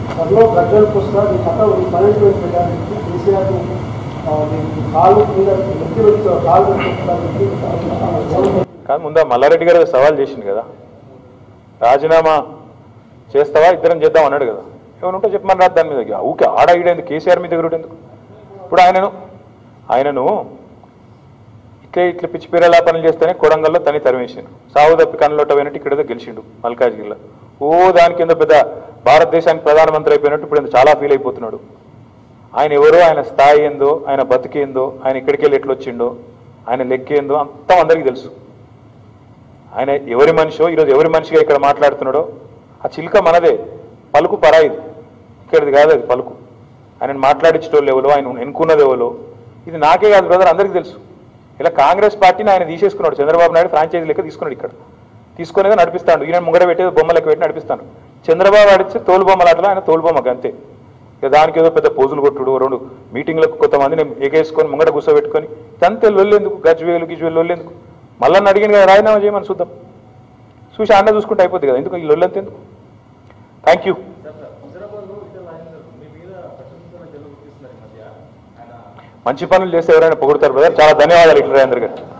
త్వరలో గడ్డలకు వస్తా నీ కథ నీ పన్నెండు వేలు పెట్టడానికి కేసీఆర్ కాలు మీద నెత్తి వచ్చి కాలు పెట్టుకోవడానికి కాదు ముందు ఆ మల్లారెడ్డి గారు సవాల్ చేసింది కదా రాజీనామా చేస్తావా ఇద్దరం చేద్దాం అన్నాడు కదా ఏమైనా ఉంటే చెప్పమని రాదు దాని మీద ఊకే ఆడ ఈడేందుకు కేసీఆర్ మీద ఎగురుడు ఎందుకు ఇప్పుడు ఆయనను ఆయనను ఇట్లా ఇట్లా పిచ్చి పేరేలా పనులు చేస్తేనే కొడంగల్లో తని తరిమేసిండు సాగు తప్పి కన్నులోట పోయినట్టు ఇక్కడ గెలిచిండు మల్కాజ్గిరిలో ఓ దాని కింద పెద్ద భారతదేశానికి ప్రధానమంత్రి అయిపోయినట్టు ఇప్పుడు ఈయన చాలా ఫీల్ అయిపోతున్నాడు ఆయన ఎవరో ఆయన స్థాయి ఏందో ఆయన బతికేందో ఆయన ఇక్కడికి వెళ్ళి ఎట్లా వచ్చిండో ఆయన లెక్కేందో అంతా అందరికీ తెలుసు ఆయన ఎవరి మనిషో ఈరోజు ఎవరి మనిషిగా ఇక్కడ మాట్లాడుతున్నాడో ఆ చిలుక మనదే పలుకు పరాయిది ఇక్కడిది కాదు అది పలుకు ఆయన మాట్లాడించటోళ్ళు ఎవరో ఆయన ఎన్నుకున్నది ఎవరో ఇది నాకే కాదు బ్రదర్ అందరికీ తెలుసు ఇలా కాంగ్రెస్ పార్టీని ఆయన తీసేసుకున్నాడు చంద్రబాబు నాయుడు ఫ్రాంచైజీ లెక్క తీసుకున్నాడు ఇక్కడ తీసుకునేది నడిపిస్తాడు ఈయన ముంగడ పెట్టేది బొమ్మ లెక్క పెట్టి నడిపిస్తాను చంద్రబాబు ఆడితే తోలు బొమ్మలాటలో ఆయన తోలు బొమ్మకు అంతే ఇక దానికి ఏదో పెద్ద పోజులు కొట్టుడు రెండు మీటింగ్లకు కొంతమందిని ఎగేసుకొని ముంగడ కూర్చోబెట్టుకొని అంతే లొల్లేందుకు గజ్వేలు గిజ్వేలు లొల్లేందుకు మళ్ళీ అడిగిన కదా రాజీనామా చేయమని చూద్దాం చూసి అన్న చూసుకుంటే అయిపోతుంది కదా ఎందుకు ఈ లొల్లంత ఎందుకు థ్యాంక్ యూ మంచి పనులు చేస్తే ఎవరైనా పొగుడతారు బ్రదర్ చాలా ధన్యవాదాలు ఇట్లా రాజేంద్ర గారు